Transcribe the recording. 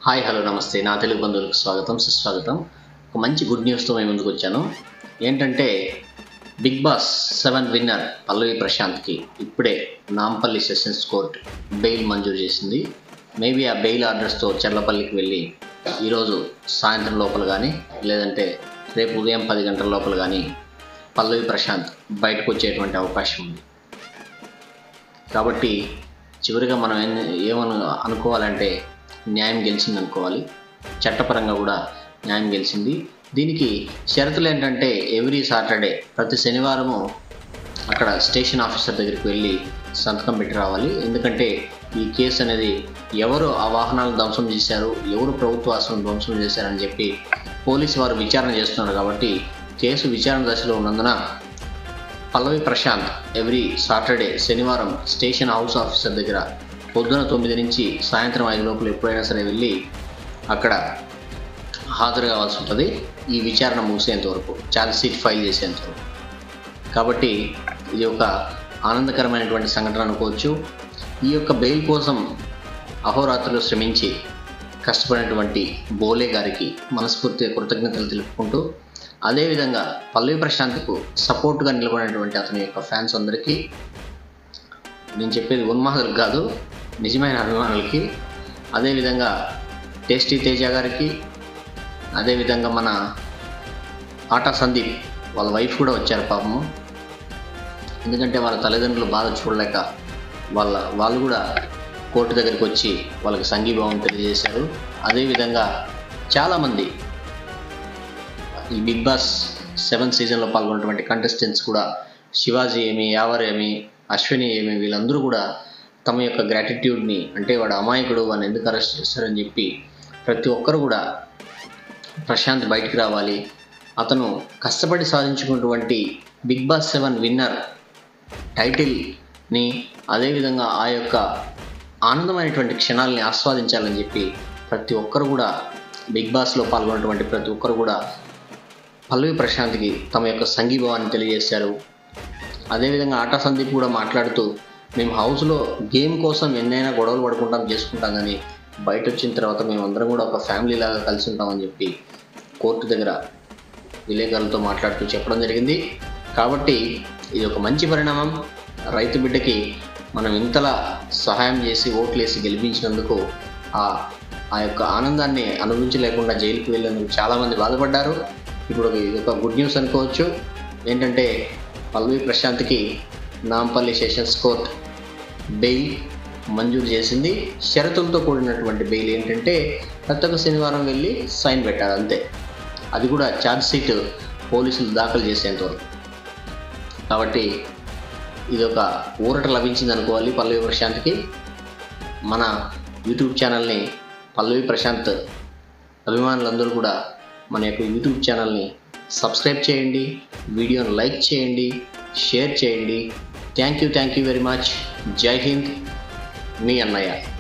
hi hello నమస్తే నా తెలుగు బంధువులకు స్వాగతం సుస్వాగతం ఒక మంచి గుడ్ న్యూస్తో మేము ముందుకు వచ్చాను ఏంటంటే big boss seven winner Pallavi ప్రశాంత్కి ఇప్పుడే నాంపల్లి సెషన్స్ కోర్ట్ బెయిల్ మంజూరు చేసింది మేబీ ఆ బెయిల్ ఆర్డర్స్తో చెర్లపల్లికి వెళ్ళి ఈరోజు సాయంత్రం లోపల కానీ లేదంటే రేపు ఉదయం పది గంటల లోపల కానీ పల్లవి ప్రశాంత్ బయటకు వచ్చేటువంటి అవకాశం ఉంది కాబట్టి చివరిగా మనం ఏం ఏమను అనుకోవాలంటే న్యాయం గెలిచింది అనుకోవాలి చట్టపరంగా కూడా న్యాయం గెలిచింది దీనికి షరతులు ఏంటంటే ఎవ్రీ సాటర్డే ప్రతి శనివారము అక్కడ స్టేషన్ ఆఫీసర్ దగ్గరికి వెళ్ళి సంతకం పెట్టి రావాలి ఎందుకంటే ఈ కేసు అనేది ఎవరు ఆ వాహనాలను ధ్వంసం చేశారు ఎవరు ప్రభుత్వ ఆస్తులను ధ్వంసం చేశారని చెప్పి పోలీసు వారు విచారణ చేస్తున్నారు కాబట్టి కేసు విచారణ దశలో ఉన్నందున పల్లవి ప్రశాంత్ ఎవ్రీ సాటర్డే శనివారం స్టేషన్ హౌస్ ఆఫీసర్ దగ్గర పొద్దున తొమ్మిది నుంచి సాయంత్రం ఐదు లోపల ఎప్పుడైనా సరే వెళ్ళి అక్కడ హాజరు కావాల్సి ఉంటుంది ఈ విచారణ ముగిసేంత వరకు ఛార్జ్ షీట్ ఫైల్ చేసేంత వరకు కాబట్టి ఇది ఒక ఆనందకరమైనటువంటి సంఘటన అనుకోవచ్చు ఈ యొక్క బెయిల్ కోసం అహోరాత్రులు శ్రమించి కష్టపడినటువంటి బోలే గారికి మనస్ఫూర్తిగా కృతజ్ఞతలు తెలుపుకుంటూ అదేవిధంగా పల్లవి ప్రశాంత్కు సపోర్ట్గా నిలబడినటువంటి అతని యొక్క ఫ్యాన్స్ అందరికీ నేను చెప్పేది ఉన్మాదులకు కాదు నిజమైన అభిమానులకి అదేవిధంగా టేస్టీ తేజ గారికి అదేవిధంగా మన ఆటా సందీప్ వాళ్ళ వైఫ్ కూడా వచ్చారు పాపము ఎందుకంటే వాళ్ళ తల్లిదండ్రులు బాధ చూడలేక వాళ్ళ వాళ్ళు కూడా కోర్టు దగ్గరికి వచ్చి వాళ్ళకి సంఘీభావం తెలియజేశారు అదేవిధంగా చాలామంది ఈ బిగ్ బాస్ సెవెన్ సీజన్లో పాల్గొన్నటువంటి కంటెస్టెంట్స్ కూడా శివాజీ ఏమి యావర్ ఏమి అశ్విని ఏమి వీళ్ళందరూ కూడా తమ యొక్క గ్రాటిట్యూడ్ని అంటే వాడు అమాయకుడు అని ఎందుకు అరెస్ట్ చేస్తారని చెప్పి ప్రతి ఒక్కరు కూడా ప్రశాంత్ బయటికి రావాలి అతను కష్టపడి సాధించుకున్నటువంటి బిగ్ బాస్ సెవెన్ విన్నర్ టైటిల్ని అదేవిధంగా ఆ యొక్క ఆనందమైనటువంటి క్షణాలని ఆస్వాదించాలని చెప్పి ప్రతి ఒక్కరు కూడా బిగ్ బాస్లో పాల్గొన్నటువంటి ప్రతి ఒక్కరు కూడా పల్లవి ప్రశాంత్కి తమ యొక్క సంఘీభావాన్ని తెలియజేశారు అదేవిధంగా ఆటా సందీప్ కూడా మాట్లాడుతూ మేము హౌస్లో గేమ్ కోసం ఎన్నైనా గొడవలు పడుకుంటాం చేసుకుంటాం కానీ బయట వచ్చిన తర్వాత మేము అందరం కూడా ఒక ఫ్యామిలీ లాగా కలిసి ఉంటామని చెప్పి కోర్టు దగ్గర విలేకరులతో మాట్లాడుతూ చెప్పడం జరిగింది కాబట్టి ఇది ఒక మంచి పరిణామం రైతు బిడ్డకి మనం ఇంతలా సహాయం చేసి ఓట్లేసి గెలిపించినందుకు ఆ ఆ యొక్క ఆనందాన్ని అనుభవించలేకుండా జైలుకి వెళ్ళేందుకు చాలామంది బాధపడ్డారు ఇప్పుడు ఇది ఒక గుడ్ న్యూస్ అనుకోవచ్చు ఏంటంటే పల్లవి ప్రశాంత్కి నాంపల్లి సెషన్స్ కోర్ట్ బెయిల్ మంజూరు చేసింది షరతులతో కూడినటువంటి బెయిల్ ఏంటంటే ప్రతి ఒక్క శనివారం వెళ్ళి సైన్ పెట్టాలి అంతే అది కూడా ఛార్జ్ షీట్ పోలీసులు దాఖలు చేసేంతవరకు కాబట్టి ఇది ఒక ఊరట లభించింది అనుకోవాలి పల్లవి ప్రశాంత్కి మన యూట్యూబ్ ఛానల్ని పల్లవి ప్రశాంత్ అభిమానులందరూ కూడా మన యొక్క యూట్యూబ్ ఛానల్ని సబ్స్క్రైబ్ చేయండి వీడియోను లైక్ చేయండి షేర్ చేయండి thank you thank you very much జై హింద్ మీ అన్నయ్య